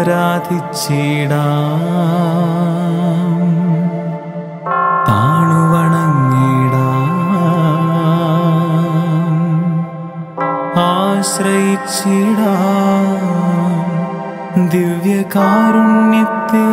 ആരാധിച്ചിടാം താണുവണങ്ങിടാം ആശ്രയിച്ചിടാം ദിവ്യകാരുണ്യത്തെ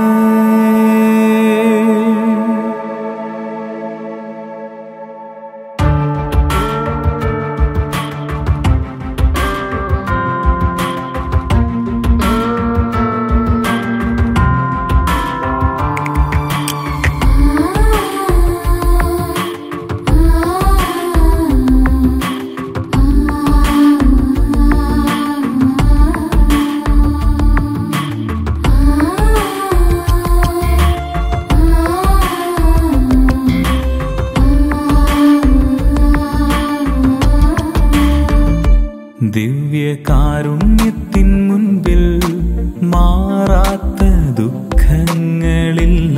ദിവ്യകാരുണ്യത്തിൻ മുൻപിൽ മാറാത്ത ദുഃഖങ്ങളില്ല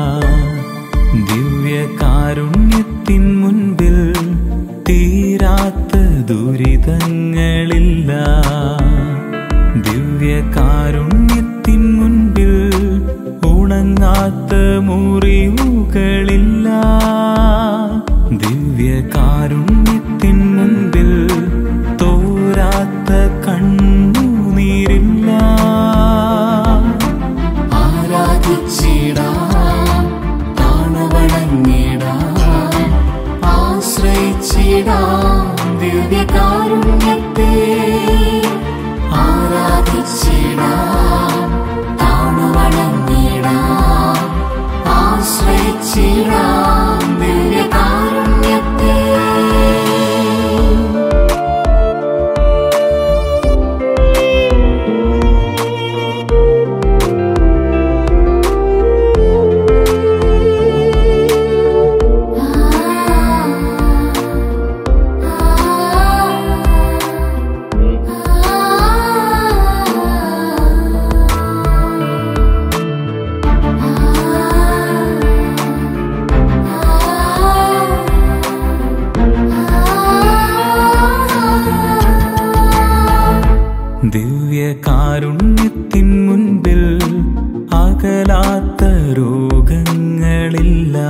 ദിവ്യകാരുണ്യത്തിൻ മുൻപിൽ തീരാത്ത ദുരിതങ്ങളില്ല ദിവ്യകാരുണ്യത്തിൻ മുൻപിൽ ഉണങ്ങാത്ത മുറിവുകളില്ല ദിവ്യകാരുണ്യത്തിൻ മുൻപിൽ തോരാത്ത കണ്ണുനീരില്ല ആരാധിച്ചിടാം താണുവണങ്ങിടാം ആശ്രയിച്ചിടാം ദിവ്യകാരുണ്യത്തെ ആരാധിച്ചിടാം താണുവണങ്ങിടാം ആശ്രയിച്ചിടാം ദിവ്യകാരുണ്യത്തെ ദിവ്യകാരുണ്യത്തിൻ മുൻപിൽ അകലാത്ത രോഗങ്ങളില്ല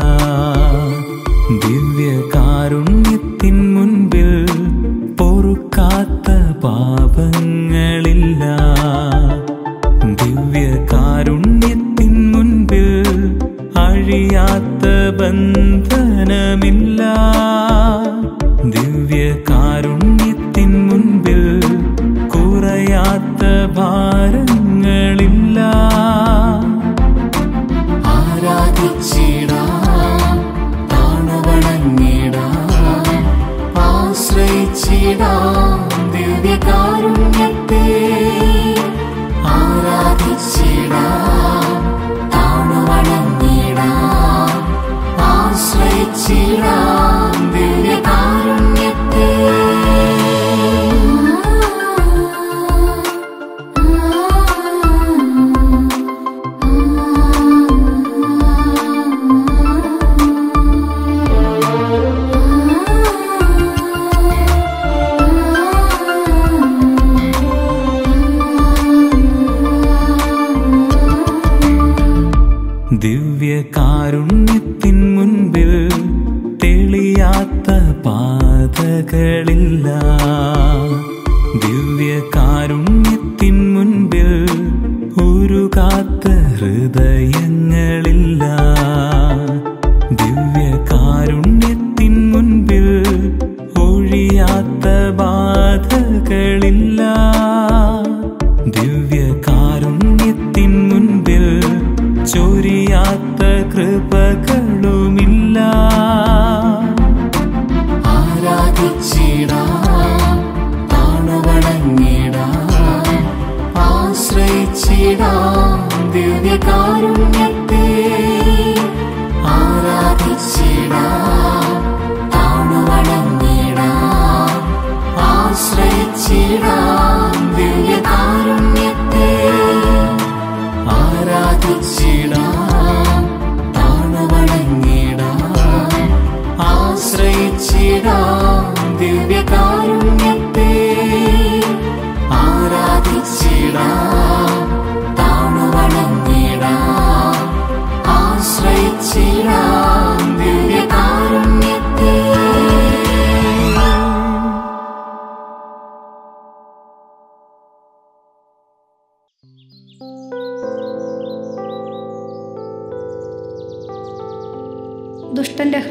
ദിവ്യകാരുണ്യത്തിൻ മുൻപിൽ പൊറുക്കാത്ത പാപങ്ങളില്ല ദിവ്യകാരുണ്യത്തിൻ മുൻപിൽ അഴിയാത്ത ബന്ധനമില്ല ദിവ്യകാരുണ്യത്തിൻ മുൻപിൽ കുറയാത്ത ഭാരങ്ങളില്ല ആരാധിച്ചിടാം താണുവണങ്ങിടാം ആശ്രയിച്ചിടാം ദിവ്യകാരുണ്യത്തെ ആരാധിച്ചിടാം താണുവണങ്ങിടാം ആശ്രയിച്ചിടാം ദിവ്യകാരുണ്യത്തെ ദിവ്യകാരുണ്യത്തിൻ മുൻപിൽ തെളിയാത്ത പാതകളില്ല ദിവ്യകാരുണ്യത്തിൻ മുൻപിൽ ഉരുകാത്ത ഹൃദയങ്ങളില്ല ദിവ്യകാരുണ്യത്തിൻ മുൻപിൽ ഒഴിയാത്ത ബാധകളില്ല ദിവ്യകാരുണ്യത്തിൻ മുൻപിൽ ചൊരിയാത്ത കൃപകളുമില്ല ആരാധിച്ചിടാം താണുവണങ്ങിടാം ആശ്രയിച്ചിടാം ദിവ്യകാരുണ്യത്തെ ആരാധിച്ചിടാം താണുവണങ്ങിടാം ആശ്രയിച്ചിടാം ദിവ്യകാരുണ്യത്തെ ആരാധിച്ചിടാം താണുവണങ്ങിടാം ആശ്രയിച്ചിടാം ദിവ്യകാരുണ്യത്തെ ആരാധിച്ചിടാം താണുവണങ്ങിടാം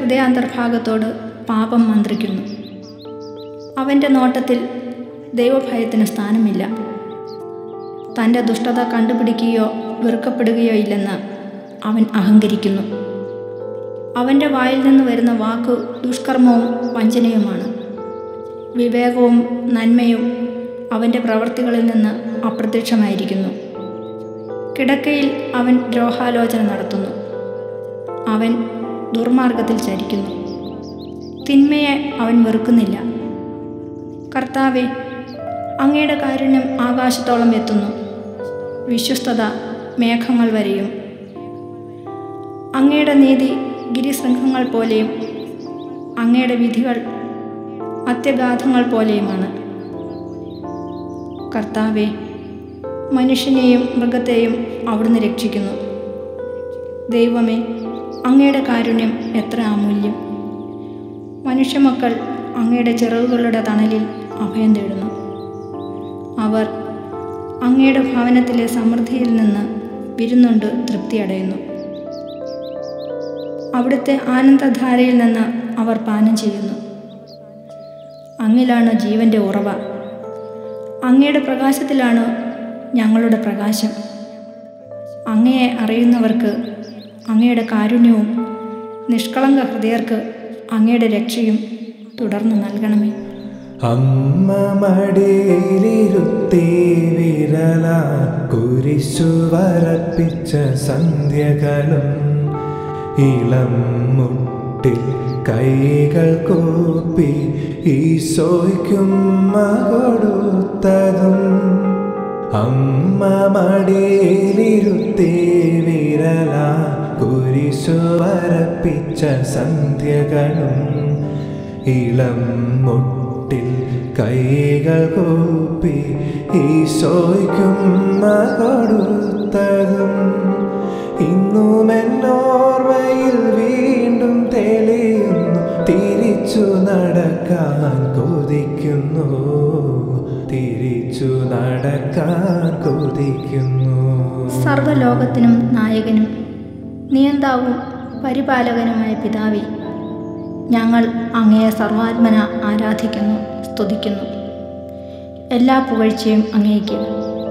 ഹൃദയാന്തർഭാഗത്തോട് പാപം മന്ത്രിക്കുന്നു അവൻ്റെ നോട്ടത്തിൽ ദൈവഭയത്തിന് സ്ഥാനമില്ല തൻ്റെ ദുഷ്ടത കണ്ടുപിടിക്കുകയോ വെറുക്കപ്പെടുകയോ ഇല്ലെന്ന് അവൻ അഹങ്കരിക്കുന്നു അവൻ്റെ വായിൽ നിന്ന് വരുന്ന വാക്ക് ദുഷ്കർമ്മവും വഞ്ചനയുമാണ് വിവേകവും നന്മയും അവൻ്റെ പ്രവർത്തികളിൽ നിന്ന് അപ്രത്യക്ഷമായിരിക്കുന്നു കിടക്കയിൽ അവൻ ദ്രോഹാലോചന നടത്തുന്നു അവൻ ദുർമാർഗത്തിൽ ചരിക്കുന്നു തിന്മയെ അവൻ വെറുക്കുന്നില്ല കർത്താവെ അങ്ങയുടെ കാരുണ്യം ആകാശത്തോളം എത്തുന്നു വിശ്വസ്തത മേഘങ്ങൾ വരെയും അങ്ങയുടെ നീതി ഗിരിശൃംഖങ്ങൾ പോലെയും അങ്ങയുടെ വിധികൾ അത്യഗാധങ്ങൾ പോലെയുമാണ് കർത്താവെ മനുഷ്യനെയും മൃഗത്തെയും അവിടുന്ന് രക്ഷിക്കുന്നു ദൈവമേ അങ്ങയുടെ കാരുണ്യം എത്ര അമൂല്യം മനുഷ്യമക്കൾ അങ്ങയുടെ ചിറകുകളുടെ തണലിൽ അഭയം തേടുന്നു അവർ അങ്ങയുടെ ഭവനത്തിലെ സമൃദ്ധിയിൽ നിന്ന് വിരുന്നുണ്ട് തൃപ്തിയടയുന്നു അവിടുത്തെ ആനന്ദധാരയിൽ നിന്ന് അവർ പാനം ചെയ്യുന്നു അങ്ങിലാണ് ജീവൻ്റെ ഉറവ അങ്ങയുടെ പ്രകാശത്തിലാണ് ഞങ്ങളുടെ പ്രകാശം അങ്ങയെ അറിയുന്നവർക്ക് അങ്ങയുടെ കാരുണ്യവും നിഷ്കളങ്ക ഹൃദയർക്ക് അങ്ങയുടെ രക്ഷയും തുടർന്ന് നൽകണമേ അമ്മ മടിയിലിരുത്തി വിരല കുരിശു വരപ്പിച്ച സന്ധ്യകളും ഇളം മുട്ടിൽ കൈകൾ കൂപ്പി ഈശോയ്ക്കും കൊടുത്തതും അമ്മ മടിയിലിരുത്തി വിരല കുരിശു വരപ്പിച്ച സന്ധ്യകളും ഇളം മുട്ടിൽ കൈകൾ കൂപ്പി ഈശോയ്ക്കും കൊടുത്തതും ഇന്നും എന്നോർമ്മയിൽ വീണ്ടും തെളിയുന്നു തിരിച്ചു നടക്കാൻ കൊതിക്കുന്നു തിരിച്ചു നടക്കാൻ കൊതിക്കുന്നു സർവ്വലോകത്തിനും നായകനും നിയന്താവും പരിപാലകനുമായ പിതാവേ ഞങ്ങൾ അങ്ങയെ സർവാത്മന ആരാധിക്കുന്നു സ്തുതിക്കുന്നു എല്ലാ പുകഴ്ചയും അങ്ങേക്ക്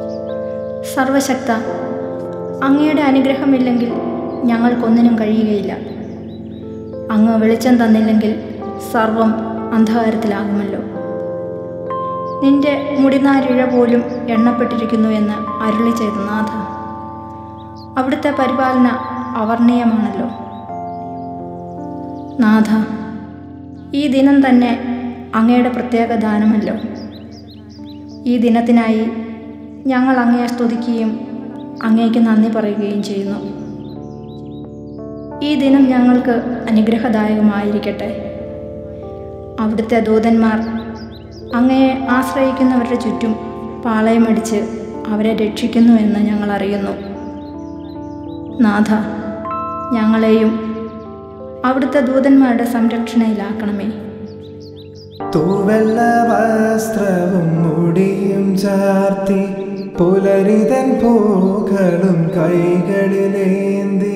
സർവശക്ത അങ്ങയുടെ അനുഗ്രഹമില്ലെങ്കിൽ ഞങ്ങൾക്കൊന്നിനും കഴിയുകയില്ല അങ്ങ് വെളിച്ചം തന്നില്ലെങ്കിൽ സർവം അന്ധകാരത്തിലാകുമല്ലോ നിന്റെ മുടിനാരിഴ പോലും എണ്ണപ്പെട്ടിരിക്കുന്നു എന്ന് അരുളി ചെയ്ത നാഥ അവിടുത്തെ പരിപാലന അവർണീയമാണല്ലോ നാഥ ഈ ദിനം തന്നെ അങ്ങയുടെ പ്രത്യേക ദാനമല്ലോ ഈ ദിനത്തിനായി ഞങ്ങൾ അങ്ങയെ സ്തുതിക്കുകയും അങ്ങേക്ക് നന്ദി പറയുകയും ചെയ്യുന്നു ഈ ദിനം ഞങ്ങൾക്ക് അനുഗ്രഹദായകമായിരിക്കട്ടെ അവിടുത്തെ ദൂതന്മാർ അങ്ങയെ ആശ്രയിക്കുന്നവരുടെ ചുറ്റും പാളയമടിച്ച് അവരെ രക്ഷിക്കുന്നു എന്ന് ഞങ്ങൾ അറിയുന്നു നാഥ ഞങ്ങളെയും അവിടുത്തെ ദൂതന്മാരുടെ സംരക്ഷണയിലാക്കണമേ തൂവെള്ള വസ്ത്രവും മുടിയും ചാർത്തി പുലരിതൻ പൂക്കളും കൈകളിലേന്തി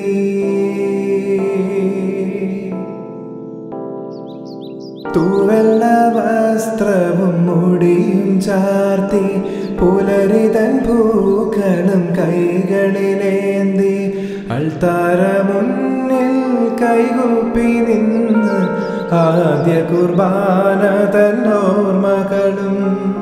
തൂവെള്ള വസ്ത്രവും മുടിയും ചാർത്തി പുലരിതൻ പൂക്കളും കൈകളിലേന്തി അൾത്താര മുന്നിൽ കൈകൂപ്പി നിന്ന് ആദ്യ കുർബാന തന്നോർമകളും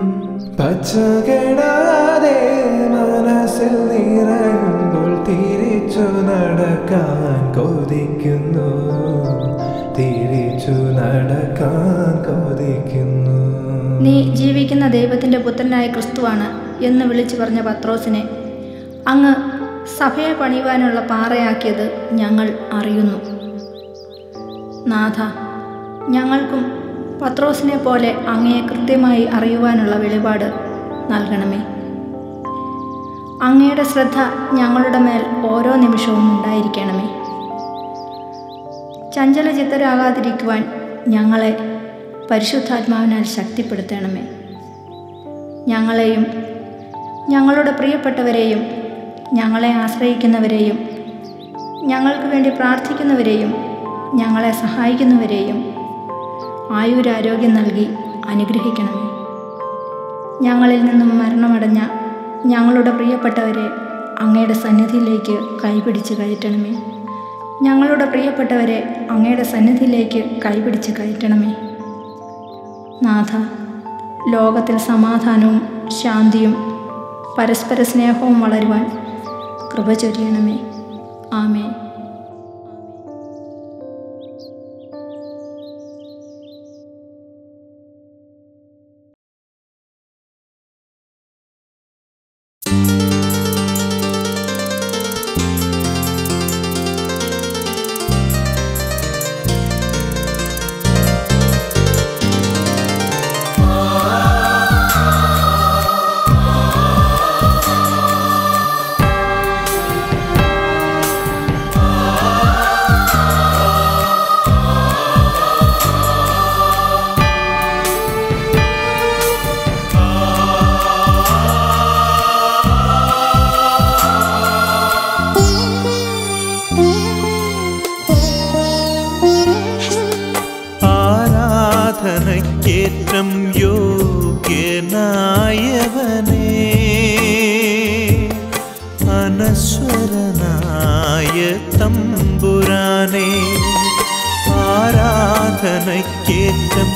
പച്ചകെടാതെ മനസ്സിൽ നിറയുമ്പോൾ തിരിച്ചു നടക്കാൻ കൊതിക്കുന്നു തിരിച്ചു നടക്കാൻ കൊതിക്കുന്നു നീ ജീവിക്കുന്ന ദൈവത്തിൻ്റെ പുത്രനായ ക്രിസ്തുവാണ് എന്ന് വിളിച്ചു പറഞ്ഞ പത്രോസിനെ അങ്ങ് സഭയെ പണിയുവാനുള്ള പാറയാക്കിയത് ഞങ്ങൾ അറിയുന്നു നാഥ ഞങ്ങൾക്കും പത്രോസിനെ പോലെ അങ്ങയെ കൃത്യമായി അറിയുവാനുള്ള വെളിപാട് നൽകണമേ അങ്ങയുടെ ശ്രദ്ധ ഞങ്ങളുടെ മേൽ ഓരോ നിമിഷവും ഉണ്ടായിരിക്കണമേ ചഞ്ചലചിത്തരാകാതിരിക്കുവാൻ ഞങ്ങളെ പരിശുദ്ധാത്മാവിനാൽ ശക്തിപ്പെടുത്തണമേ ഞങ്ങളെയും ഞങ്ങളുടെ പ്രിയപ്പെട്ടവരെയും ഞങ്ങളെ ആശ്രയിക്കുന്നവരെയും ഞങ്ങൾക്ക് വേണ്ടി പ്രാർത്ഥിക്കുന്നവരെയും ഞങ്ങളെ സഹായിക്കുന്നവരെയും ആയുരാരോഗ്യം നൽകി അനുഗ്രഹിക്കണമേ ഞങ്ങളിൽ നിന്നും മരണമടഞ്ഞ ഞങ്ങളുടെ പ്രിയപ്പെട്ടവരെ അങ്ങയുടെ സന്നിധിയിലേക്ക് കൈപിടിച്ച് കയറ്റണമേ ഞങ്ങളുടെ പ്രിയപ്പെട്ടവരെ അങ്ങയുടെ സന്നിധിയിലേക്ക് കൈപിടിച്ച് കയറ്റണമേ നാഥ ലോകത്തിൽ സമാധാനവും ശാന്തിയും പരസ്പര സ്നേഹവും വളരുവാൻ കൃപ ചൊരിയണമേ ആമേ ആരാധനയ്ക്കേറ്റം യോഗ്യനായവനേ അനശ്വരനായ തമ്പുരാനെ ആരാധനയ്ക്കേറ്റം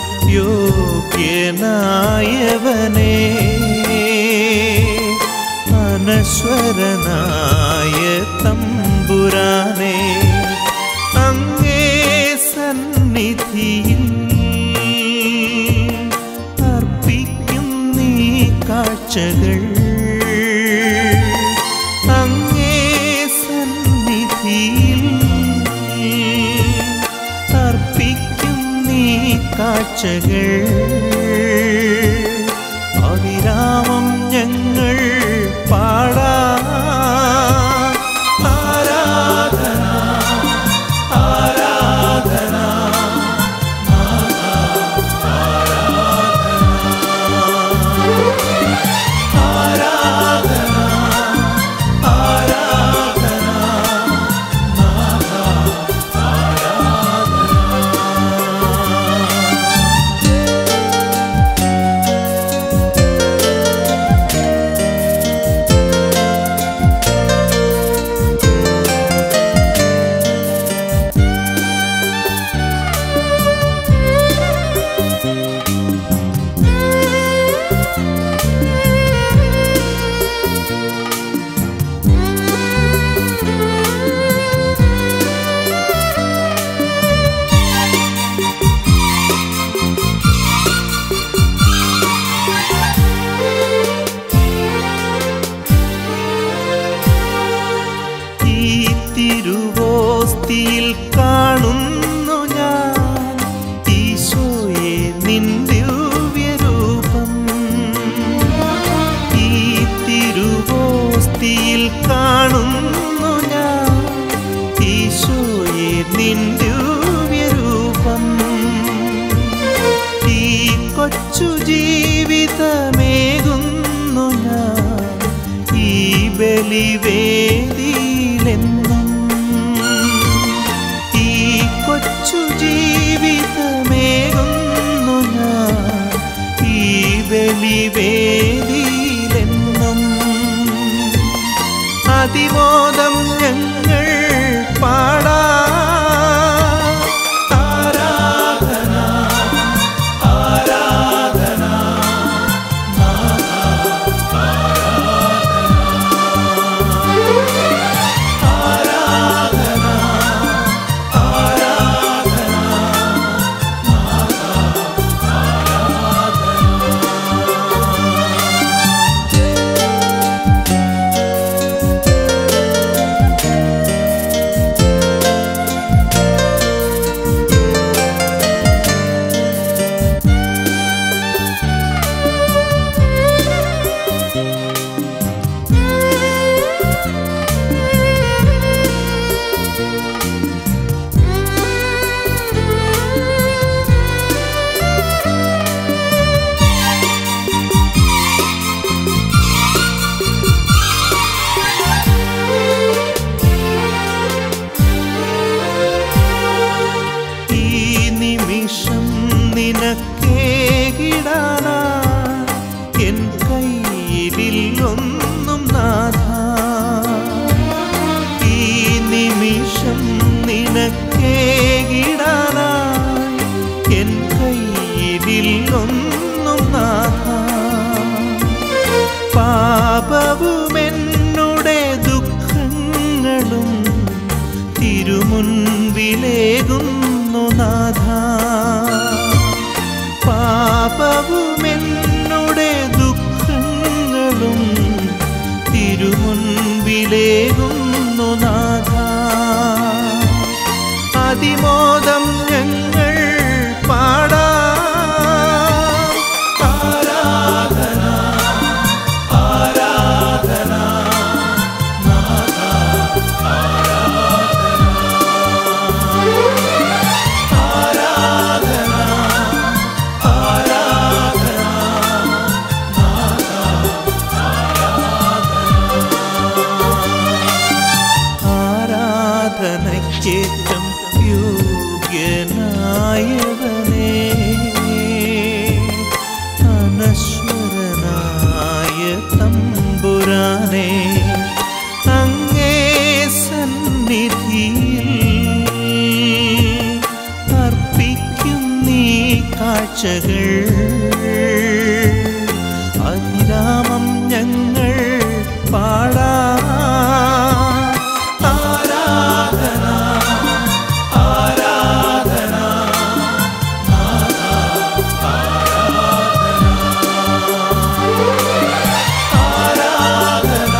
യോഗ്യനായവനേ അനശ്വരനായ തമ്പുരാനെ അങ്ങേ സന്നിധിയിൽ അർപ്പിക്കും നീ കാഴ്ചകൾ അങ്ങേ സന്നിധിയിൽ അർപ്പിക്കും നീ കാഴ്ചകൾ അവിരാമം ഞങ്ങൾ പാടാ ആരാധന ആരാധന ആരാധന ആരാധന ഈ തിരുവോസ്തിയിൽ കാണുന്നു ഞാൻ ഈശോയെ നിൻ ദിവ്യരൂപം ഈ തിരുവോസ്തിയിൽ കാണുന്നു ഞാൻ ഈശോയെ നിൻ ദിവ്യരൂപം ഈ കൊച്ചു ജീവിതമേകുന്നു ഞാൻ ഈ ബലിവേദിയിലെന്നും ഈ കൊച്ചു ജീവിതമേകുന്നു ഞാൻ ഈ ബലിവേദിയിലെന്നും അതിമോദം ഞങ്ങൾ പാടാ ആരാധന ആരാധന ആരാധന മുൻപിലേകുന്നു നാഥ പാപവുമെന്നുടെ ദുഃഖങ്ങളും തിരുമുൻപിലേകുന്നു നാഥ അതിമോദം ഞങ്ങൾ പാടാ ആരാധന ആരാധന ആരാധനയ്ക്കേറ്റം യോഗ്യനായവനേ അനശ്വരനായ തമ്പുരാനെ അങ്ങേ സന്നിധിയിൽ അർപ്പിക്കും നീ കാഴ്ചകൾ അവിരാമം ഞങ്ങൾ പാടാ ആരാധന ആരാധന ആരാധന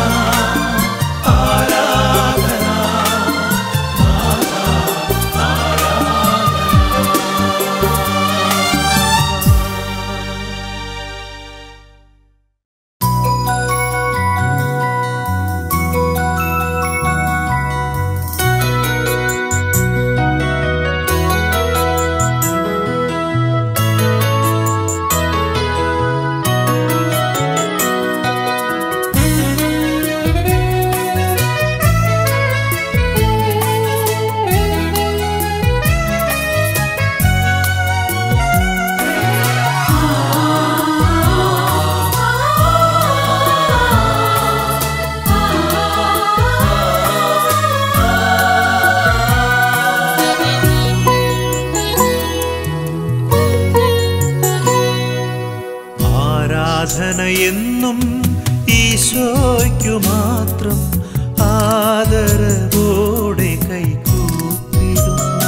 ആരാധന ആരാധന എന്നും ഈശോയ്ക്കു മാത്രം ആദരവോടെ കൈകൂപ്പിടുന്നു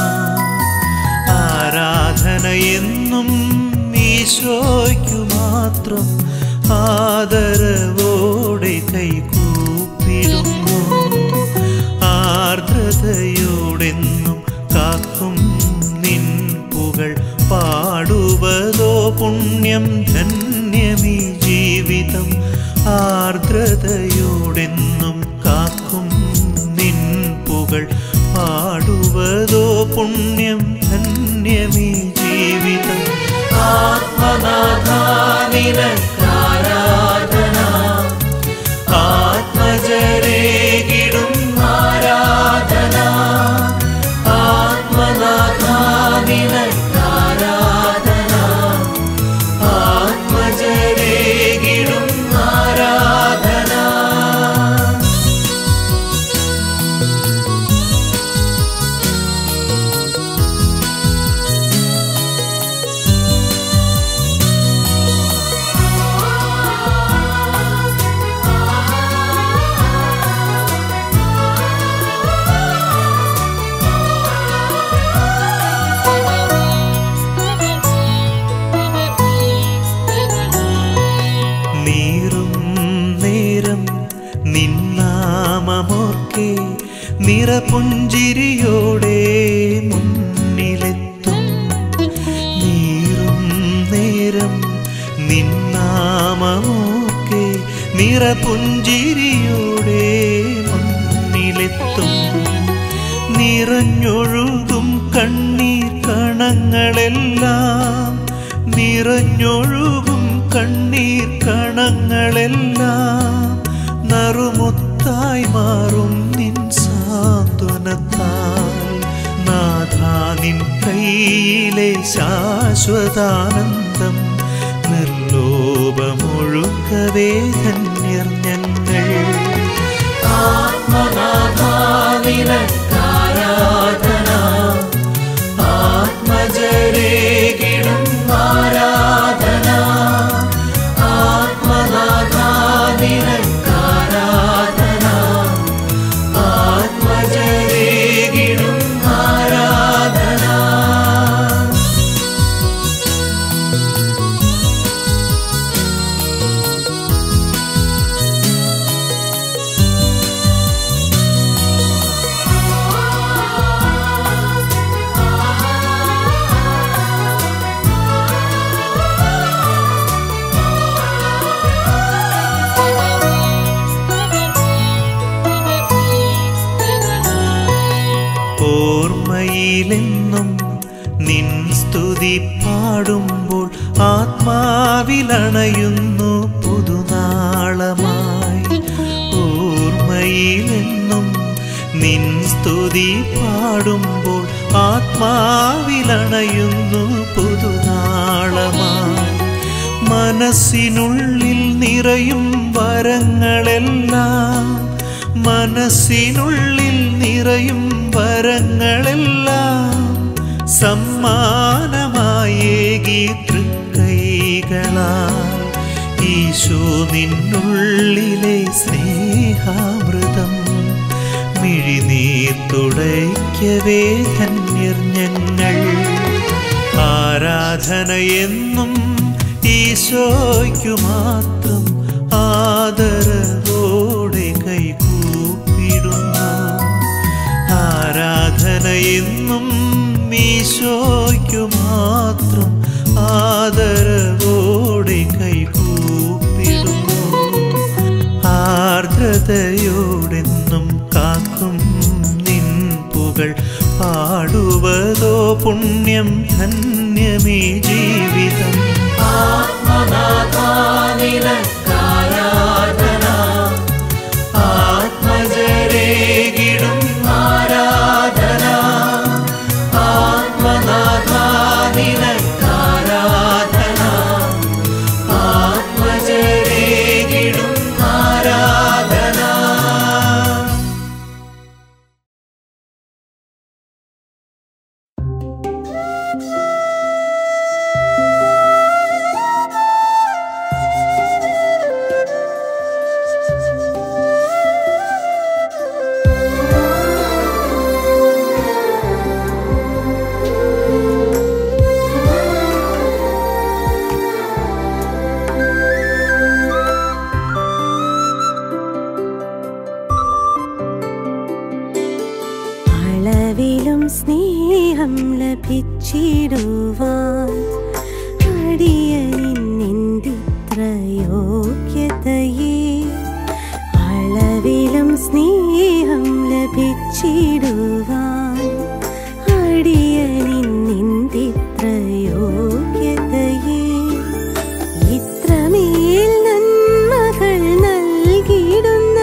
ആരാധന എന്നും ഈശോയ്ക്കു മാത്രം ആദരവോടെ കൈകൂപ്പിടുന്നു ആർദ്രതയോടെന്നും കാക്കും നിൻ പുകൾ പാടുവതോ പുണ്യം ധന്യമീ ജീവിതം ആർദ്രതയോടെന്നും കാക്കും നിൻ പുകൾ പാടുവതോ പുണ്യം ധന്യമീ ജീവിതം ആത്മനാഥാനിരക്കാരാധന ആത്മജരേകിടും ആരാധന ആത്മനാഥാനിരക്കാരാധന ആത്മജരേകിടും ആരാധന നീറും നേരം നിന്നാമമോർക്കെ നിറപുഞ്ചിരിയോടെ മുന്നിലെത്തും നീറും നേരം നിന്നാമമോർക്കെ നിറപുഞ്ചിരിയോടെ മുന്നിലെത്തും നിറഞ്ഞൊഴുകും കണ്ണീർ കണങ്ങളെല്ലാം നിറഞ്ഞൊഴുകും കണ്ണീർ കണങ്ങളെല്ലാം നറുമുത്തായി മാറും നിൻ സാന്ത്വനത്താൽ നാഥാ നിൻ കയ്യിലെ ശാശ്വതാനന്ദം നിർലോഭമൊഴുക്കവേ ധന്യർ ഞങ്ങൾ ആത്മനാഥാനിരക്കാരാധന ആത്മജരേകിടും ആരാധന ആത്മനാഥാനിരക്കാരാധന ആത്മജരേകിടും ആരാധന എന്നും നിൻ സ്തുതി പാടുമ്പോൾ ആത്മാവിലണയുന്നു പുതുനാളമായി ഓർമ്മയിലെന്നും നിൻ സ്തുതി പാടുമ്പോൾ ആത്മാവിലണയുന്നു പുതുനാളമായി മനസ്സിനുള്ളിൽ നിറയും വരങ്ങളെല്ലാം മനസ്സിനുള്ളിൽ നിറയും വരങ്ങളെല്ലാം സമ്മാനമായേകി തൃക്കൈകളാൽ ഈശോ നിന്നുള്ളിലെ സ്നേഹാമൃതം മിഴിനീർ തുടയ്ക്കവേ ധന്യർ ഞങ്ങൾ ആരാധനയെന്നും ഈശോയ്ക്കു മാത്രം ആദരവോടെ കൈകൂപ്പിടുന്നു ആരാധനയെന്നും ഈശോയ്ക്കു മാത്രം ആദരവോടെ കൈകൂപ്പിടുന്നു ആർദ്രതയോടെന്നും കാക്കും നിൻ പുകൾ പാടുവതോ പുണ്യം ധന്യമീ ജീവിതം ആത്മജരേകിടും ആരാധന ആത്മനാഥാനിനക്കാരാധന ആത്മജരേകിടും ആരാധന അളവിലും സ്നേഹം ലഭിച്ചിടുവാൻ അടിയനിന്നിത്ര യോഗ്യതയെ അളവിലും സ്നേഹം ലഭിച്ചിടുവാൻ അടിയനിന്നിത്ര യോഗ്യതയെ ഇത്രമേൽ നന്മകൾ നൽകിടുന്ന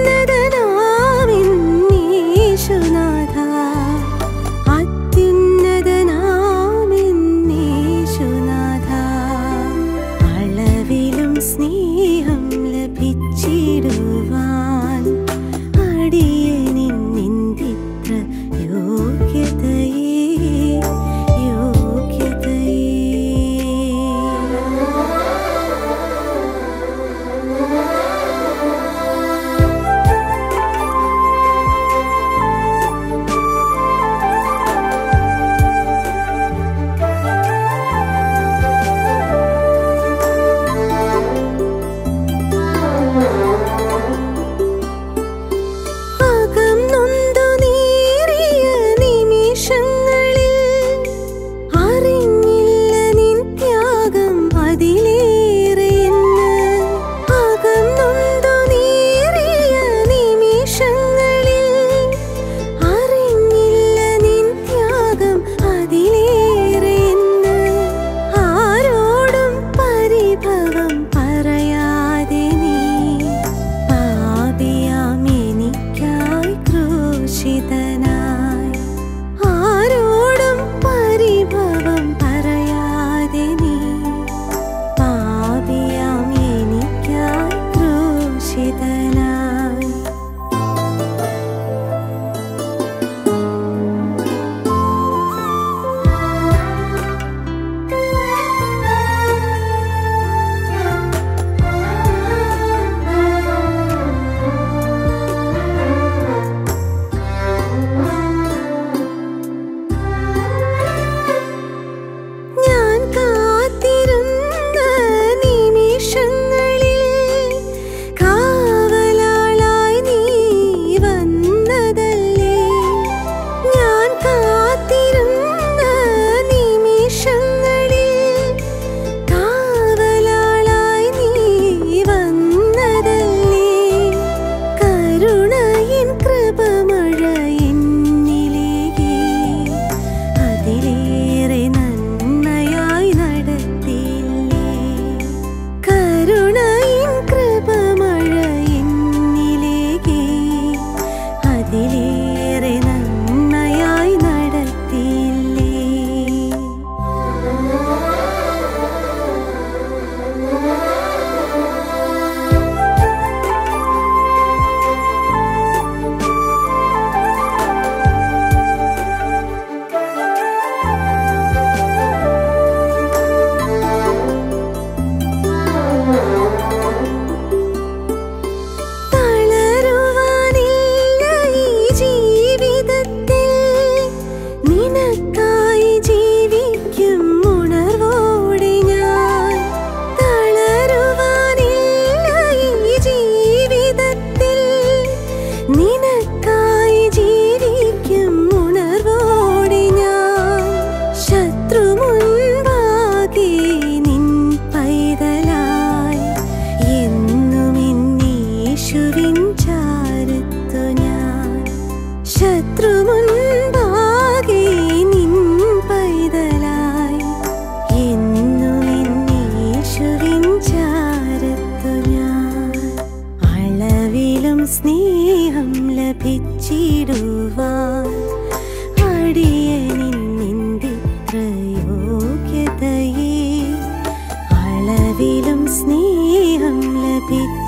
അത്യുന്നതനാവിന്നീശുനാഥ അത്യുന്നതനാവിന്നീശുനാഥ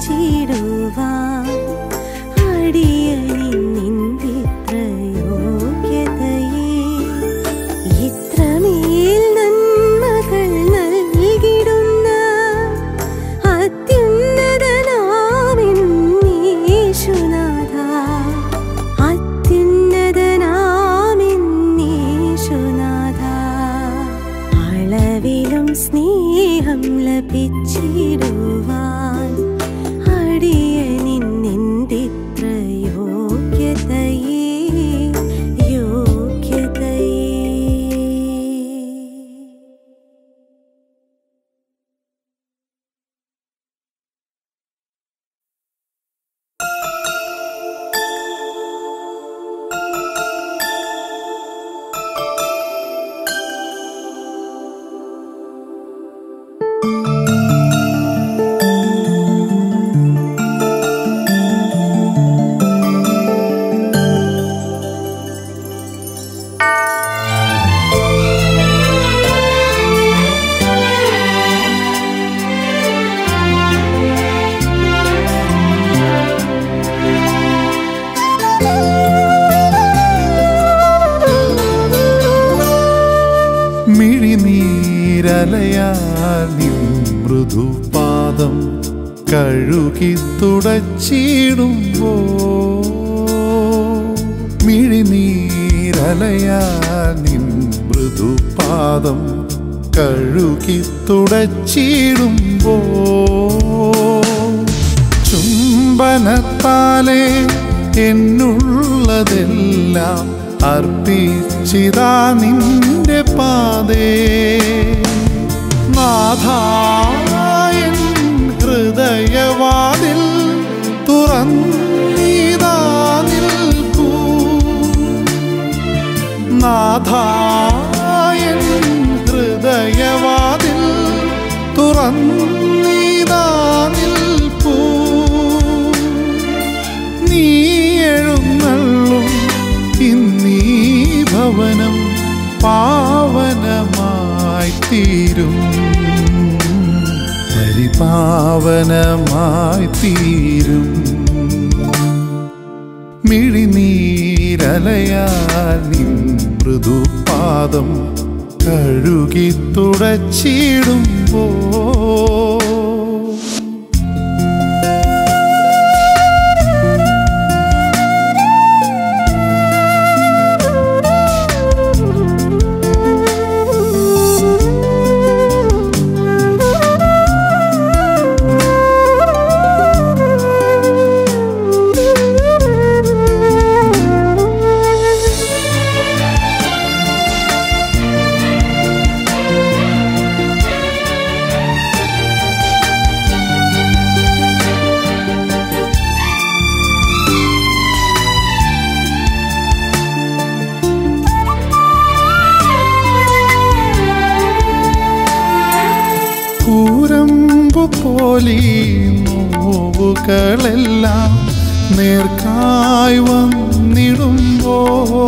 ലപിച്ചിടുവാൻ അടിയനിൻ നിന്ദിത്ര യോഗ്യതയെ ഇത്രമേൽ നന്മകൾ നൽകിടുന്ന അത്യുന്നതനാമിൻ യേശുനാഥ അത്യുന്നതനാമിൻ യേശുനാഥ അളവിലും സ്നേഹം ലഭിച്ചിടുവാൻ അടിയനിൻ നിന്ദിത്ര യോഗ്യതയെ യോഗ്യതയെ മിഴിനീരലയാൽ നിൻ മൃദുപാദം കഴുകി തുടച്ചിടുമ്പോ മിഴിനീരലയാൽ നിൻ മൃദുപാദം കഴുകി തുടച്ചിടുമ്പോ ചുംബനത്താലെ എന്നുള്ളതെല്ലാം അർപ്പിച്ചിതാ നിന്റെ പാതേ നാഥായൻ ഹൃദയവാതിൽ തുറന്നീതാ നിൽക്കൂ നാഥായൻ ഹൃദയവാതിൽ തുറന്നീതാ നിൽപ്പൂ നീ എഴുന്നള്ളും ഇന്നീ ഭവനം പാവനമായി തീരും പരിപാവനമായി തീരും മിഴിനീരലയാൽ നിൻ മൃദുപാദം കഴുകി തുടച്ചിടുമ്പോ കൂരമ്പു പോലീ നോവുകളെല്ലാം നേർക്കായി വന്നിടുമ്പോ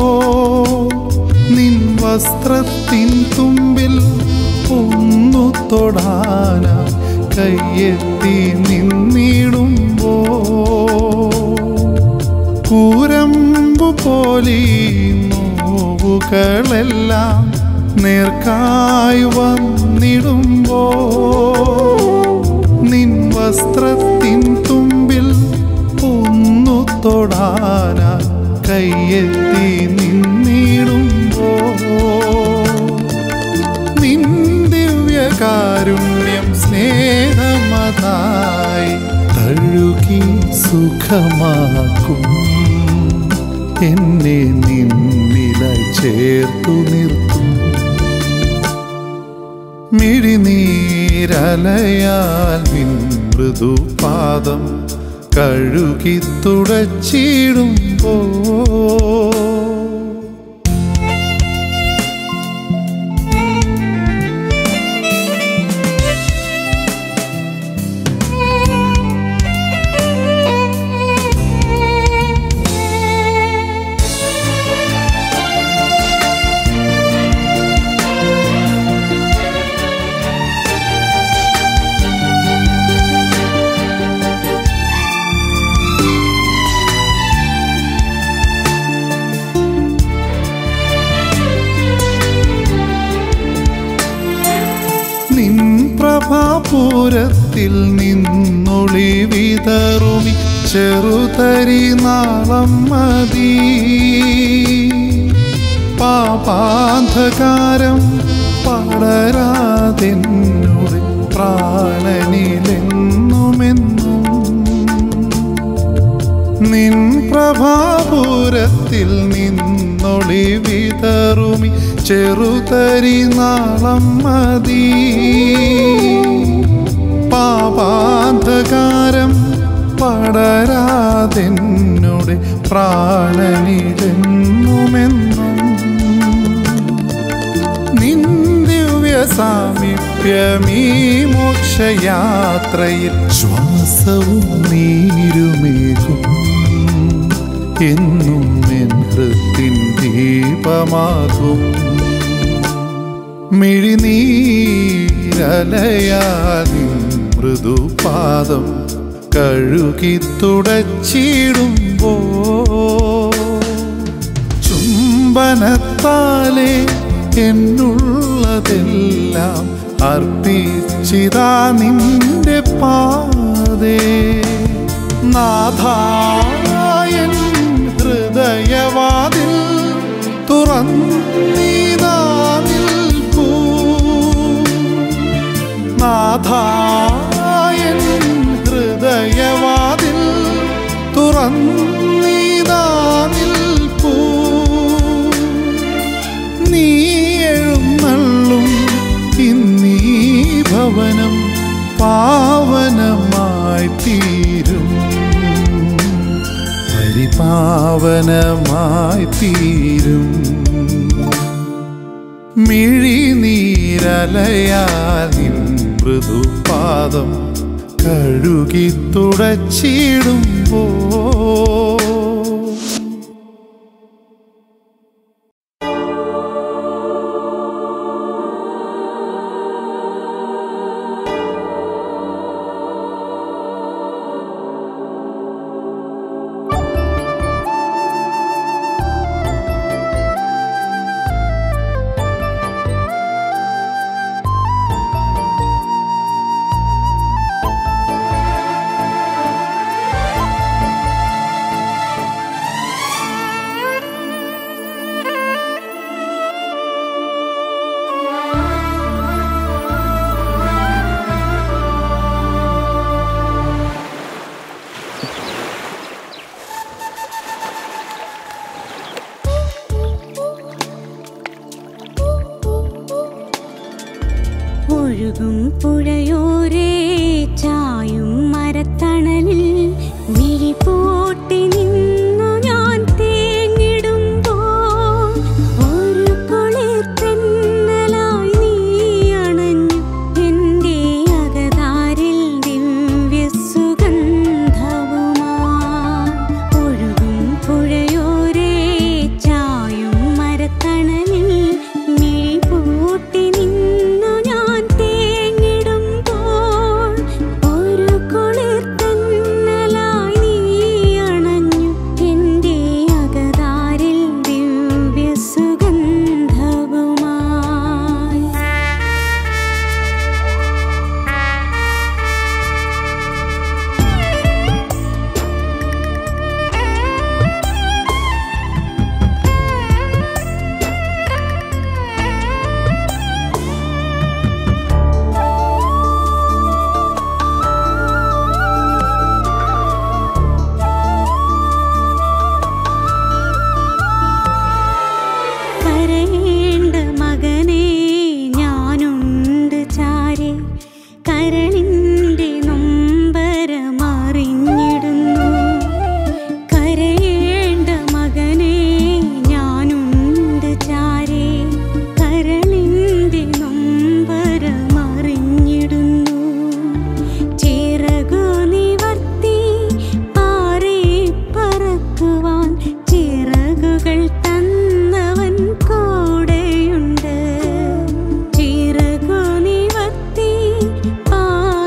നിൻ വസ്ത്രത്തിൻ തുമ്പിൽ ഒന്നു തൊടാന കയ്യെത്തി നിന്നിടുമ്പോ കൂരമ്പു പോലീ നോവുകളെല്ലാം നേർക്കായി വന്നിടുമ്പോ നിൻ വസ്ത്രത്തിൻ തുമ്പിൽ ഒന്നു തൊടാന കയ്യെത്തി നിന്നിടുമ്പോ നിൻ ദിവ്യകാരുണ്യം സ്നേഹമതായി തഴുകി സുഖമാക്കും എന്നെ നിന്നില ചേർത്തു നിർത്തും മിഴിനീരലയാൽ നിൻ മൃദുപാദം കഴുകി തുടച്ചിടുമ്പോ പ്രഭാപൂരത്തിൽ നിന്നൊളി വിതറുമി ചെറുതരി നാളം മതി പാപാന്ധകാരം പടരാതെന്നുടെ പ്രാണനിലെന്നുമെന്നും നിൻ പ്രഭാപൂരത്തിൽ നിന്നൊളി വിതറുമി ചെറുതരി നാളം മതി പാപാന്ധകാരം പടരാതെന്നുടെ പ്രാണനിലെന്നുമെന്നും നിൻ ദിവ്യ സാമീപ്യമീ മോക്ഷയാത്രയിൽ ശ്വാസവും നീരുമേകും എന്നും എൻ ഹൃത്തിൻ ദീപമാകും മിഴിനീരലയാൽ മൃദുപാദം കഴുകി തുടച്ചിടുമ്പോ ചുംബനത്താലെ എന്നുള്ളതെല്ലാം അർപ്പിച്ചിതാ നിന്റെ പാതേ നാഥായൻ ഹൃദയവാതിൽ തുറന്നീതാ നിൽപ്പൂ നാഥായൻ ഹൃദയവാതിൽ തുറന്നീതാ നിൽപ്പൂ നീ എഴുന്നള്ളും ഇന്നീ ഭവനം പാവനമായി തീരും പരിപാവനമായി തീരും മിഴിനീരലയാലിൻ മൃദുപാദം കഴുകി തുടച്ചിടുമ്പോ ഒഴുകും പുഴയോരേ ചായും മരത്തണലിൽ മിഴിപൂട്ടി നിന്നു ഞാൻ തേങ്ങിടുമ്പോ ഒരു കുളിർ തെന്നലായി നീ അണഞ്ഞു എൻ്റെ അകതാരിൽ ദിവ്യ സുഗന്ധവുമാ ഒഴുകും പുഴയോരേ ചായും മരത്തണലിൽ മിഴിപൂട്ടി നിന്നു ഞാൻ തേങ്ങിടുമ്പോൾ ഒരു കുളിർ തെന്നലായി നീ അണഞ്ഞു എൻ്റെ അകതാരിൽ ദിവ്യ സുഗന്ധവുമായി കരയേണ്ട മകനെ ഞാനുണ്ട് ചാരെ കരളിൻ്റെ നൊമ്പരമറിഞ്ഞിടുന്നു കരയേണ്ട മകനെ ഞാനുണ്ട് ചാരെ കരളിൻ്റെ നൊമ്പരമറിഞ്ഞിടുന്നു ചിറകു നിവർത്തി പാറി പറക്കുവാൻ ചിറകുകൾ തന്നവൻ കൂടെയുണ്ട് ചിറകു നിവർത്തി പാറി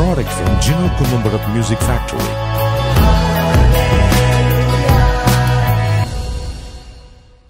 product from Gino Kumumbarat Music Factory.